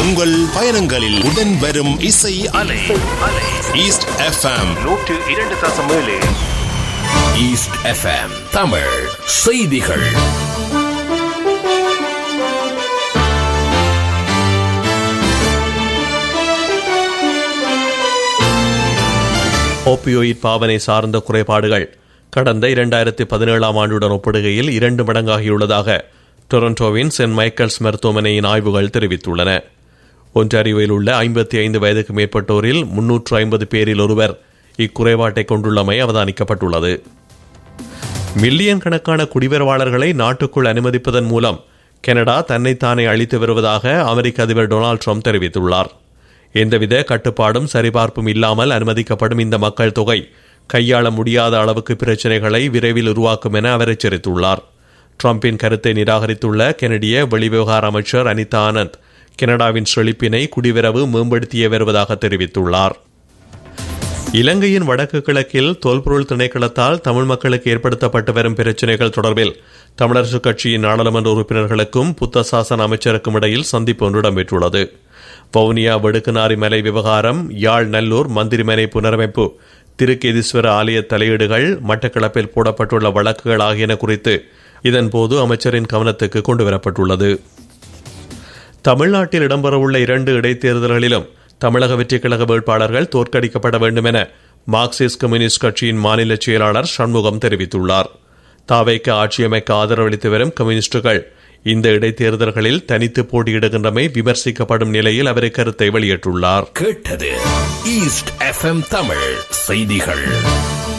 உங்கள் பயணங்களில் உடன் வரும் இசை அலை ஈஸ்ட் எஃப்எம் நூற்று இரண்டு தசம் ஏழு ஈஸ்ட் எஃப்எம் தமிழ் செய்திகள் ஓபியோயிட் பாவனை சார்ந்த குறைபாடுகள் கடந்த இரண்டாயிரத்தி பதினேழாம் ஆண்டுடன் ஒப்பிடுகையில் இரண்டு மடங்காகியுள்ளதாக டொரண்டோவின் சென்ட் மைக்கேல்ஸ் மருத்துவமனையின் ஆய்வுகள் தெரிவித்துள்ளன ஒன்டாரியோவில் உள்ள ஐம்பத்தி ஐந்து வயதுக்கு மேற்பட்டோரில் முன்னூற்று ஐம்பது பேரில் ஒருவர் இக்குறைபாட்டை கொண்டுள்ளமை அவதானிக்கப்பட்டுள்ளது மில்லியன் கணக்கான குடிவரவாளர்களை நாட்டுக்குள் அனுமதிப்பதன் மூலம் கனடா தன்னைத்தானே அழித்து வருவதாக அமெரிக்க அதிபர் டொனால்ட் ட்ரம்ப் தெரிவித்துள்ளார் எந்தவித கட்டுப்பாடும் சரிபார்ப்பும் இல்லாமல் அனுமதிக்கப்படும் இந்த மக்கள் தொகை கையாள முடியாத அளவுக்கு பிரச்சினைகளை விரைவில் உருவாக்கும் என அவர் எச்சரித்துள்ளார் ட்ரம்பின் கருத்தை நிராகரித்துள்ள கெனடிய வெளிவிவகார அமைச்சர் அனிதா ஆனந்த் கனடாவின் செழிப்பினை குடிவரவு மேம்படுத்திய வருவதாக தெரிவித்துள்ளார் இலங்கையின் வடக்கு கிழக்கில் தொல்பொருள் திணைக்களத்தால் தமிழ் மக்களுக்கு ஏற்படுத்தப்பட்டு வரும் பிரச்சினைகள் தொடர்பில் தமிழரசுக் கட்சியின் நாடாளுமன்ற உறுப்பினர்களுக்கும் புத்த சாசன அமைச்சருக்கும் இடையில் சந்திப்பு ஒன்று இடம்பெற்றுள்ளது வவுனியா வடுக்குநாரி மலை விவகாரம் யாழ் நல்லூர் மந்திரிமனை புனரமைப்பு திருக்கேதீஸ்வர ஆலய தலையீடுகள் மட்டக்களப்பில் போடப்பட்டுள்ள வழக்குகள் ஆகியன குறித்து இதன்போது அமைச்சரின் கவனத்துக்கு கொண்டுவரப்பட்டுள்ளது தமிழ்நாட்டில் இடம்பெறவுள்ள இரண்டு இடைத்தேர்தல்களிலும் தமிழக வெற்றிக் கழக வேட்பாளர்கள் தோற்கடிக்கப்பட வேண்டும் என மார்க்சிஸ்ட் கம்யூனிஸ்ட் கட்சியின் மாநில செயலாளர் சண்முகம் தெரிவித்துள்ளார் தாவைக்கு ஆட்சியமைக்க ஆதரவளித்து வரும் கம்யூனிஸ்டுகள் இந்த இடைத்தேர்தல்களில் தனித்து போட்டியிடுகின்றமை விமர்சிக்கப்படும் நிலையில் அவர் கருத்தை வெளியிட்டுள்ளார் கேட்டது ஈஸ்ட் எஃப்எம் தமிழ் செய்திகள்